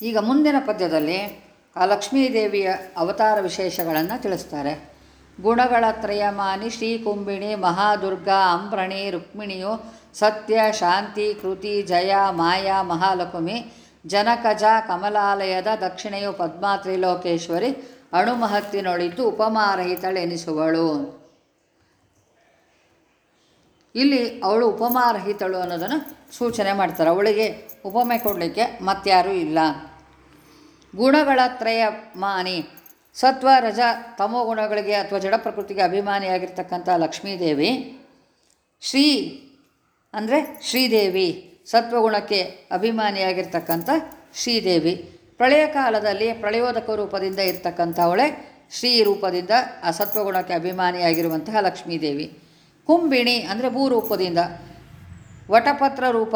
ಈಗ ಮುಂದಿನ ಪದ್ಯದಲ್ಲಿ ಆ ಲಕ್ಷ್ಮೀದೇವಿಯ ಅವತಾರ ವಿಶೇಷಗಳನ್ನು ತಿಳಿಸ್ತಾರೆ ಗುಣಗಳ ತ್ರಯಮಾನಿ ಶ್ರೀ ಕುಂಬಿಣಿ ಮಹಾದುರ್ಗಾ ಅಂಬ್ರಣಿ ರುಕ್ಮಿಣಿಯು ಸತ್ಯ ಶಾಂತಿ ಕೃತಿ ಜಯ ಮಾಯಾ ಮಹಾಲಕ್ಷ್ಮಿ ಜನಕಜ ಕಮಲಾಲಯದ ದಕ್ಷಿಣೆಯು ಪದ್ಮಾ ತ್ರಿಲೋಕೇಶ್ವರಿ ಅಣುಮಹತ್ತಿನೊಳಿದ್ದು ಉಪಮಾರಹಿತಳೆನಿಸುವಳು ಇಲ್ಲಿ ಅವಳು ಉಪಮಾರಹಿತಳು ಅನ್ನೋದನ್ನು ಸೂಚನೆ ಮಾಡ್ತಾರೆ ಅವಳಿಗೆ ಉಪಮೆ ಕೊಡಲಿಕ್ಕೆ ಮತ್ಯಾರೂ ಇಲ್ಲ ಗುಣಗಳ ತ್ರಯ ಮಾನಿ ಸತ್ವ ರಜ ತಮೋ ಗುಣಗಳಿಗೆ ಅಥವಾ ಜಡ ಪ್ರಕೃತಿಗೆ ಅಭಿಮಾನಿಯಾಗಿರ್ತಕ್ಕಂಥ ಲಕ್ಷ್ಮೀದೇವಿ ಶ್ರೀ ಅಂದರೆ ಶ್ರೀದೇವಿ ಸತ್ವಗುಣಕ್ಕೆ ಅಭಿಮಾನಿಯಾಗಿರ್ತಕ್ಕಂಥ ಶ್ರೀದೇವಿ ಪ್ರಳಯ ಕಾಲದಲ್ಲಿ ಪ್ರಳಯೋದಕ ರೂಪದಿಂದ ಇರ್ತಕ್ಕಂಥವಳೆ ಶ್ರೀ ರೂಪದಿಂದ ಆ ಸತ್ವಗುಣಕ್ಕೆ ಅಭಿಮಾನಿಯಾಗಿರುವಂತಹ ಲಕ್ಷ್ಮೀದೇವಿ ಕುಂಬಿಣಿ ಅಂದರೆ ಭೂರೂಪದಿಂದ ವಟಪತ್ರ ರೂಪ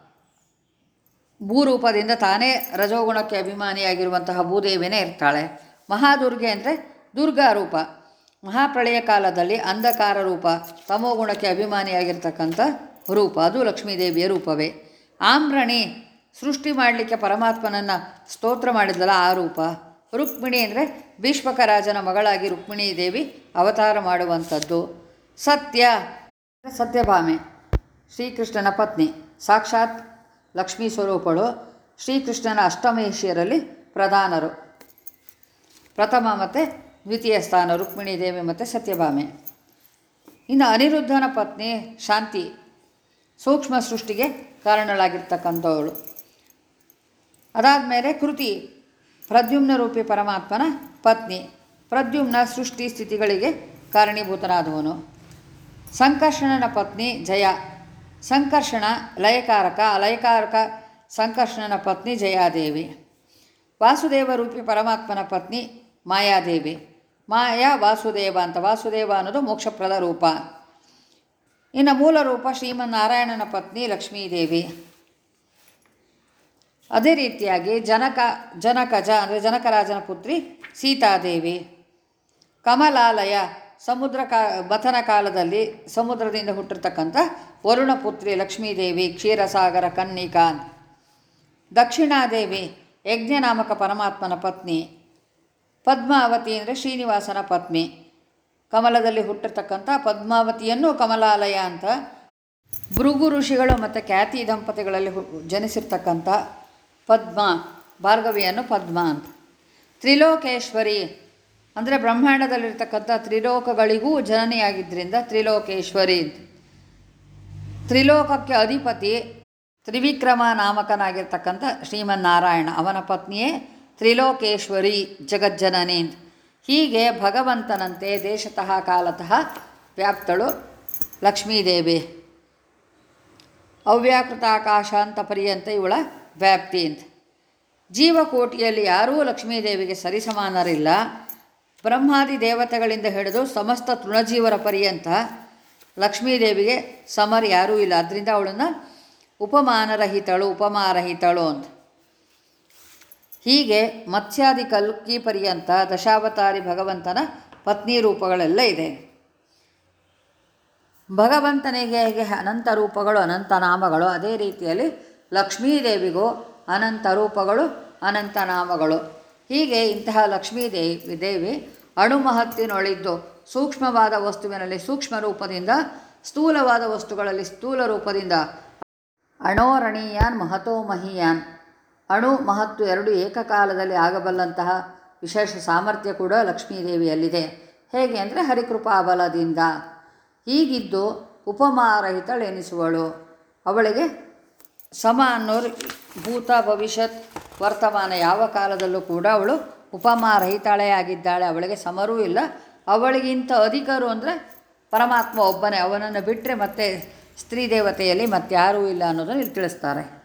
ಭೂರೂಪದಿಂದ ತಾನೇ ರಜೋಗುಣಕ್ಕೆ ಅಭಿಮಾನಿಯಾಗಿರುವಂತಹ ಭೂದೇವಿನೇ ಇರ್ತಾಳೆ ಮಹಾದುರ್ಗೆ ಅಂದರೆ ದುರ್ಗಾ ರೂಪ ಮಹಾಪ್ರಳಯ ಕಾಲದಲ್ಲಿ ಅಂಧಕಾರ ರೂಪ ತಮೋಗುಣಕ್ಕೆ ಅಭಿಮಾನಿಯಾಗಿರ್ತಕ್ಕಂಥ ರೂಪ ಅದು ಲಕ್ಷ್ಮೀದೇವಿಯ ರೂಪವೇ ಆಮ್ರಣಿ ಸೃಷ್ಟಿ ಮಾಡಲಿಕ್ಕೆ ಪರಮಾತ್ಮನನ್ನು ಸ್ತೋತ್ರ ಮಾಡಿದ್ಲಲ್ಲ ಆ ರೂಪ ರುಕ್ಮಿಣಿ ಅಂದರೆ ಭೀಷ್ಮಕ ರಾಜನ ಮಗಳಾಗಿ ರುಕ್ಮಿಣಿ ದೇವಿ ಅವತಾರ ಮಾಡುವಂಥದ್ದು ಸತ್ಯ ಸತ್ಯಭಾಮೆ ಶ್ರೀಕೃಷ್ಣನ ಪತ್ನಿ ಸಾಕ್ಷಾತ್ ಲಕ್ಷ್ಮೀ ಸ್ವರೂಪಳು ಶ್ರೀಕೃಷ್ಣನ ಅಷ್ಟಮಹಿಷಿಯರಲ್ಲಿ ಪ್ರಧಾನರು ಪ್ರಥಮ ಮತ್ತು ದ್ವಿತೀಯ ಸ್ಥಾನ ರುಕ್ಮಿಣಿ ದೇವಿ ಮತ್ತು ಸತ್ಯಭಾಮೆ ಇನ್ನು ಅನಿರುದ್ಧನ ಪತ್ನಿ ಶಾಂತಿ ಸೂಕ್ಷ್ಮ ಸೃಷ್ಟಿಗೆ ಕಾರಣಳಾಗಿರ್ತಕ್ಕಂಥವಳು ಅದಾದಮೇಲೆ ಕೃತಿ ಪ್ರದ್ಯುಮ್ನ ರೂಪಿ ಪರಮಾತ್ಮನ ಪತ್ನಿ ಪ್ರದ್ಯುಮ್ನ ಸೃಷ್ಟಿ ಸ್ಥಿತಿಗಳಿಗೆ ಕಾರಣೀಭೂತನಾದವನು ಸಂಕರ್ಷಣನ ಪತ್ನಿ ಜಯ ಸಂಕರ್ಷಣ ಲಯಕಾರಕ ಲಯಕಾರಕ ಸಂಕರ್ಷಣನ ಪತ್ನಿ ಜಯಾದೇವಿ ವಾಸುದೇವ ರೂಪಿ ಪರಮಾತ್ಮನ ಪತ್ನಿ ಮಾಯಾದೇವಿ ಮಾಯಾ ವಾಸುದೇವ ಅಂತ ವಾಸುದೇವ ಅನ್ನೋದು ಮೋಕ್ಷಪ್ರದ ರೂಪ ಇನ್ನು ಮೂಲ ರೂಪ ಶ್ರೀಮನ್ನಾರಾಯಣನ ಪತ್ನಿ ಲಕ್ಷ್ಮೀದೇವಿ ಅದೇ ರೀತಿಯಾಗಿ ಜನಕ ಜನಕಜ ಅಂದರೆ ಜನಕರಾಜನ ಪುತ್ರಿ ಸೀತಾದೇವಿ ಕಮಲಾಲಯ ಸಮುದ್ರ ಕಾ ಮಥನ ಕಾಲದಲ್ಲಿ ಸಮುದ್ರದಿಂದ ಹುಟ್ಟಿರ್ತಕ್ಕಂಥ ವರುಣ ಪುತ್ರಿ ಲಕ್ಷ್ಮೀದೇವಿ ಕ್ಷೀರಸಾಗರ ಕನ್ನಿಕಾ ದಕ್ಷಿಣಾದೇವಿ ಯಜ್ಞನಾಮಕ ಪರಮಾತ್ಮನ ಪತ್ನಿ ಪದ್ಮಾವತಿ ಅಂದರೆ ಶ್ರೀನಿವಾಸನ ಪತ್ನಿ ಕಮಲದಲ್ಲಿ ಹುಟ್ಟಿರ್ತಕ್ಕಂಥ ಪದ್ಮಾವತಿಯನ್ನು ಕಮಲಾಲಯ ಅಂತ ಭೃಗು ಋಷಿಗಳು ಮತ್ತು ಖ್ಯಾತಿ ದಂಪತಿಗಳಲ್ಲಿ ಹು ಜನಿಸಿರ್ತಕ್ಕಂಥ ಪದ್ಮ ಭಾರ್ಗವಿಯನ್ನು ಪದ್ಮ ಅಂತ ತ್ರಿಲೋಕೇಶ್ವರಿ ಅಂದರೆ ಬ್ರಹ್ಮಾಂಡದಲ್ಲಿರ್ತಕ್ಕಂಥ ತ್ರಿಲೋಕಗಳಿಗೂ ಜನನಿಯಾಗಿದ್ದರಿಂದ ತ್ರಿಲೋಕೇಶ್ವರಿ ಅಂತ ತ್ರಿಲೋಕಕ್ಕೆ ಅಧಿಪತಿ ತ್ರಿವಿಕ್ರಮ ನಾಮಕನಾಗಿರ್ತಕ್ಕಂಥ ಶ್ರೀಮನ್ನಾರಾಯಣ ಅವನ ಪತ್ನಿಯೇ ತ್ರಿಲೋಕೇಶ್ವರಿ ಜಗಜ್ಜನನಿ ಅಂತ ಹೀಗೆ ಭಗವಂತನಂತೆ ದೇಶತಃ ಕಾಲತಃ ವ್ಯಾಪ್ತಳು ಲಕ್ಷ್ಮೀದೇವಿ ಅವ್ಯಾಕೃತ ಆಕಾಶ ಅಂತ ಪರ್ಯಂತ ಇವಳ ವ್ಯಾಪ್ತಿ ಅಂತ ಜೀವಕೋಟಿಯಲ್ಲಿ ಯಾರೂ ಲಕ್ಷ್ಮೀದೇವಿಗೆ ಸರಿಸಮಾನರಿಲ್ಲ ಬ್ರಹ್ಮಾದಿ ದೇವತೆಗಳಿಂದ ಹಿಡಿದು ಸಮಸ್ತ ತೃಣಜೀವರ ಪರ್ಯಂತ ಲಕ್ಷ್ಮೀದೇವಿಗೆ ಸಮರ್ ಯಾರೂ ಇಲ್ಲ ಅದರಿಂದ ಅವಳನ್ನು ಉಪಮಾನರಹಿತಳು ಉಪಮಾರಹಿತಳು ಅಂತ ಹೀಗೆ ಮತ್ಸ್ಯಾದಿ ಕಲ್ಕಿ ಪರ್ಯಂತ ದಶಾವತಾರಿ ಭಗವಂತನ ಪತ್ನಿ ರೂಪಗಳೆಲ್ಲ ಇದೆ ಭಗವಂತನಿಗೆ ಹೇಗೆ ಅನಂತ ರೂಪಗಳು ಅನಂತ ನಾಮಗಳು ಅದೇ ರೀತಿಯಲ್ಲಿ ಲಕ್ಷ್ಮೀದೇವಿಗೂ ಅನಂತ ರೂಪಗಳು ಅನಂತ ನಾಮಗಳು ಹೀಗೆ ಇಂತಹ ಲಕ್ಷ್ಮೀದೇವಿ ದೇವಿ ಅಣುಮಹತ್ತಿನೊಳಿದ್ದು ಸೂಕ್ಷ್ಮವಾದ ವಸ್ತುವಿನಲ್ಲಿ ಸೂಕ್ಷ್ಮ ರೂಪದಿಂದ ಸ್ಥೂಲವಾದ ವಸ್ತುಗಳಲ್ಲಿ ಸ್ಥೂಲ ರೂಪದಿಂದ ಅಣೋರಣೀಯಾನ್ ಮಹತೋ ಮಹೀಯಾನ್ ಅಣು ಮಹತ್ತು ಎರಡು ಏಕಕಾಲದಲ್ಲಿ ಆಗಬಲ್ಲಂತಹ ವಿಶೇಷ ಸಾಮರ್ಥ್ಯ ಕೂಡ ಲಕ್ಷ್ಮೀದೇವಿಯಲ್ಲಿದೆ ಹೇಗೆ ಅಂದರೆ ಹರಿಕೃಪಾ ಬಲದಿಂದ ಹೀಗಿದ್ದು ಉಪಮಾರಹಿತಳೆನಿಸುವಳು ಅವಳಿಗೆ ಸಮ ಅನ್ನೋರು ಭೂತ ಭವಿಷ್ಯತ್ ವರ್ತಮಾನ ಯಾವ ಕಾಲದಲ್ಲೂ ಕೂಡ ಅವಳು ಉಪಮಾರಹಿತಾಳೆ ಆಗಿದ್ದಾಳೆ ಅವಳಿಗೆ ಸಮರೂ ಇಲ್ಲ ಅವಳಿಗಿಂತ ಅಧಿಕರು ಅಂದರೆ ಪರಮಾತ್ಮ ಒಬ್ಬನೇ ಅವನನ್ನು ಬಿಟ್ಟರೆ ಮತ್ತೆ ಸ್ತ್ರೀ ದೇವತೆಯಲ್ಲಿ ಮತ್ತಾರೂ ಇಲ್ಲ ಅನ್ನೋದನ್ನು ಇಲ್ಲಿ ತಿಳಿಸ್ತಾರೆ